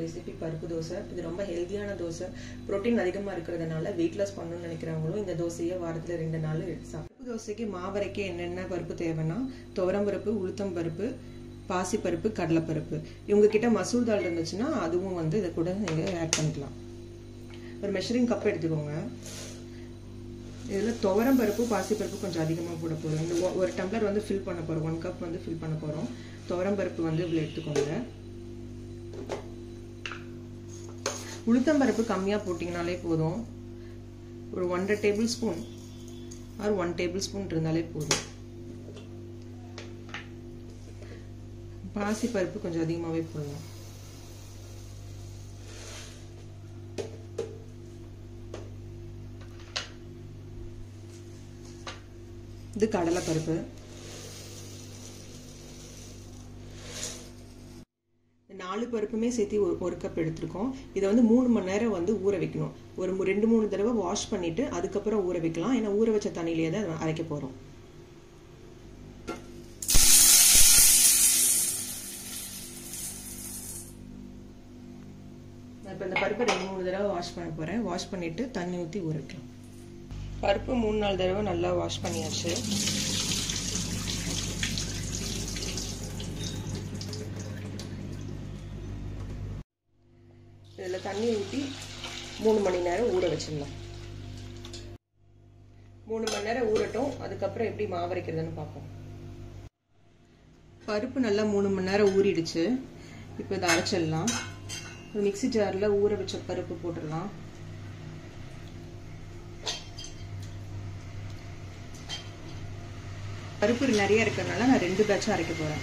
recipe பருப்பு தோசை இது ரொம்ப ஹெல்த்தியான தோசை புரோட்டீன் அதிகமாக இருக்கிறதுனால வெயிட் லாஸ் பண்ணணும்னு நினைக்கிறவங்களும் இந்த தோசையை வாரத்தில் ரெண்டு நாள் சாப்பிடும் பருப்பு தோசைக்கு மாவரைக்க என்னென்ன பருப்பு தேவைன்னா துவரம்பருப்பு உளுத்தம் பருப்பு பாசிப்பருப்பு கடலைப்பருப்பு இவங்க கிட்ட மசூர் தால் இருந்துச்சுன்னா அதுவும் வந்து இதை கூட நீங்கள் ஆட் பண்ணிக்கலாம் ஒரு மெஷரிங் கப் எடுத்துக்கோங்க இதில் துவரம் பருப்பு பாசிப்பருப்பு கொஞ்சம் அதிகமாக போட போகிறோம் இந்த ஒ- ஒரு டம்ளர் வந்து ஃபில் பண்ண போகிறோம் ஒன் கப் வந்து ஃபில் பண்ண போகிறோம் துவரம் பருப்பு வந்து இவ்வளோ எடுத்துக்கோங்க உளுத்தம் பருப்பு கம்மியாக போட்டிங்கனாலே போதும் ஒரு ஒன்றரை tablespoon or one tablespoon இருந்தாலே போதும் பாசி பருப்பு கொஞ்சம் அதிகமாகவே போடலாம் இது கடலை பருப்பு நாலு பருப்புமே சேர்த்து ஒரு ஒரு கப் எடுத்திருக்கோம் இதை வந்து மூணு மணி நேரம் வந்து ஊற வைக்கணும் ஒரு மு- ரெண்டு மூணு தடவை வாஷ் பண்ணிட்டு அதுக்கப்புறம் ஊற வைக்கலாம் ஏன்னா ஊற வச்ச தண்ணியிலேயே தான் அதை அரைக்க போகிறோம் நான் இப்போ இந்த பருப்பை ரெண்டு மூணு தடவை வாஷ் பண்ண போகிறேன் வாஷ் பண்ணிட்டு தண்ணி ஊற்றி ஊற வைக்கலாம் பருப்பு மூணு நாலு தடவை நல்லா வாஷ் பண்ணியாச்சு இதில் தண்ணி ஊற்றி மூணு மணி நேரம் ஊற வச்சிடலாம் மூணு மணி நேரம் ஊறட்டும் அதுக்கப்புறம் எப்படி மாவரைக்கிறதுன்னு பார்ப்போம் பருப்பு நல்லா மூணு மணி நேரம் ஊறிடுச்சு இப்போ இதை அரைச்சிடலாம் ஒரு மிக்ஸி ஜாரில் ஊற வச்ச பருப்பு போட்டுடலாம் பருப்பு நிறைய இருக்கிறதுனால நான் ரெண்டு பேட்சாக அரைக்க போகிறேன்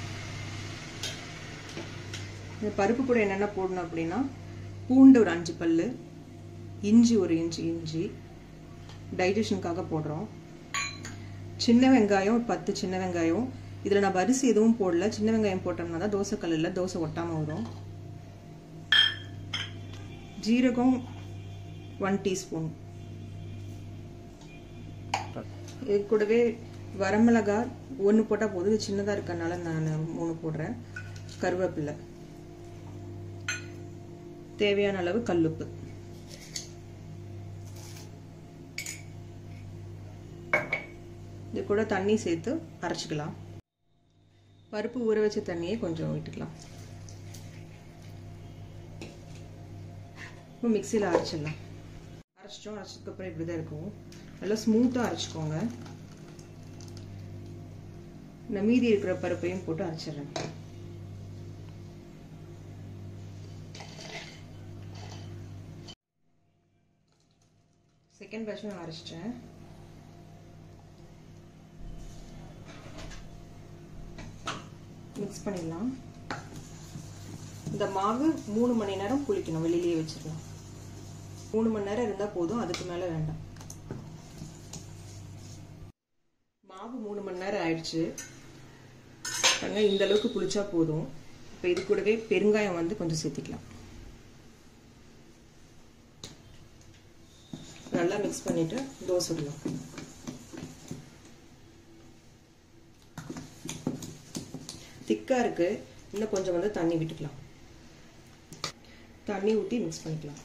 இந்த பருப்பு கூட என்னென்ன போடணும் அப்படின்னா பூண்டு ஒரு அஞ்சு பல் இஞ்சி ஒரு இன்ச்சு இஞ்சி டைஜஷனுக்காக போடுறோம் சின்ன வெங்காயம் ஒரு பத்து சின்ன வெங்காயம் இதில் நான் அரிசி எதுவும் போடல சின்ன வெங்காயம் போட்டோம்னா தான் தோசை கல்லில் தோசை ஒட்டாமல் வரும் ஜீரகம் ஒன் டீஸ்பூன் இது கூடவே வரமிளகா ஒன்று போட்டால் போதும் இது சின்னதாக இருக்கறனால நான் மூணு போடுறேன் கருவேப்பிலை தேவையான அளவு கல்லுப்பு இது கூட தண்ணி சேர்த்து அரைச்சிக்கலாம் பருப்பு ஊற வச்ச தண்ணியை கொஞ்சம் விட்டுக்கலாம் இப்போ மிக்சியில் அரைச்சிடலாம் அரைச்சிட்டோம் அரைச்சதுக்கப்புறம் இப்படி தான் இருக்கும் நல்லா ஸ்மூத்தாக அரைச்சிக்கோங்க இந்த மீதி இருக்கிற பருப்பையும் போட்டு அரைச்சிடுறேன் செகண்ட் பேட்சும் நான் அரைச்சிட்டேன் மிக்ஸ் பண்ணிடலாம் இந்த மாவு மூணு மணி நேரம் புளிக்கணும் வெளியிலேயே வச்சிடலாம் மூணு மணி நேரம் இருந்தால் போதும் அதுக்கு மேலே வேண்டாம் மாவு மூணு மணி நேரம் ஆயிடுச்சு பாருங்க இந்த அளவுக்கு புளிச்சா போதும் இப்போ இது கூடவே பெருங்காயம் வந்து கொஞ்சம் சேர்த்திக்கலாம் நல்லா மிக்ஸ் பண்ணிட்டு தோசை விடலாம் திக்காக இருக்கு இன்னும் கொஞ்சம் வந்து தண்ணி விட்டுக்கலாம் தண்ணி ஊற்றி மிக்ஸ் பண்ணிக்கலாம்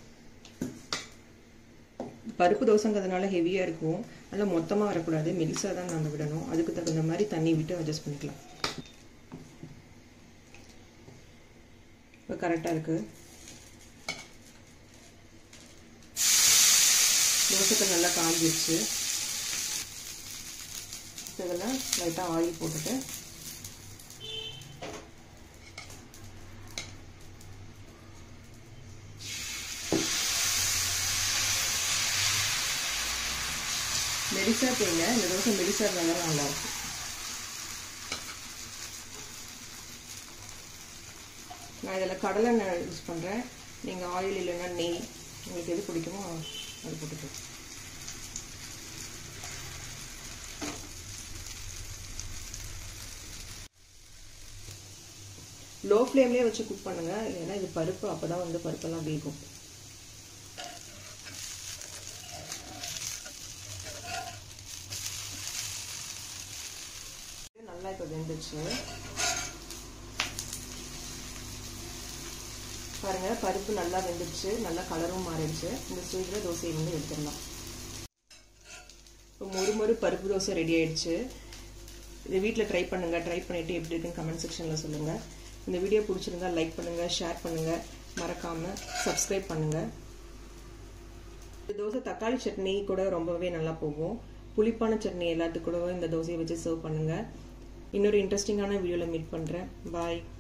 பருப்பு தோசைங்கிறதுனால ஹெவியாக இருக்கும் நல்லா மொத்தமாக வரக்கூடாது மெலிசாக தான் நாங்கள் விடணும் அதுக்கு தகுந்த மாதிரி தண்ணி விட்டு அட்ஜஸ்ட் பண்ணிக்கலாம் இப்போ கரெக்டாக இருக்குது தோசைக்கல் நல்லா காஞ்சிருச்சு இதில் லைட்டாக ஆயில் போட்டுட்டு மெலிசா தேங்க இந்த தோசை மெலிசா இருந்தால் தான் நல்லாயிருக்கும் நான் இதில் கடலை எண்ணெய் யூஸ் பண்ணுறேன் நீங்கள் ஆயில் இல்லைன்னா நெய் உங்களுக்கு எது பிடிக்குமோ அது போட்டுக்கலாம் லோ ஃப்ளேம்லேயே வச்சு குக் பண்ணுங்க ஏன்னா இது பருப்பு அப்போ தான் வந்து பருப்பெல்லாம் வேகும் நல்லா இப்போ வெந்துச்சு பாருங்கள் பருப்பு நல்லா வெந்துடுச்சு நல்லா கலரும் மாறிடுச்சு இந்த ஸ்டேஜில் தோசையை வந்து எடுத்துடலாம் இப்போ மொறு மொறு பருப்பு தோசை ரெடி ஆயிடுச்சு இதை வீட்டில் ட்ரை பண்ணுங்கள் ட்ரை பண்ணிவிட்டு எப்படி இருக்குன்னு கமெண்ட் செக்ஷனில் சொல்லுங்கள் இந்த வீடியோ பிடிச்சிருந்தா லைக் பண்ணுங்கள் ஷேர் பண்ணுங்கள் மறக்காமல் சப்ஸ்கிரைப் பண்ணுங்கள் இந்த தோசை தக்காளி சட்னி கூட ரொம்பவே நல்லா போகும் புளிப்பான சட்னி எல்லாத்துக்கு கூடவும் இந்த தோசையை வச்சு சர்வ் பண்ணுங்கள் இன்னொரு இன்ட்ரெஸ்டிங்கான வீடியோவில் மீட் பண்ணுறேன் பாய்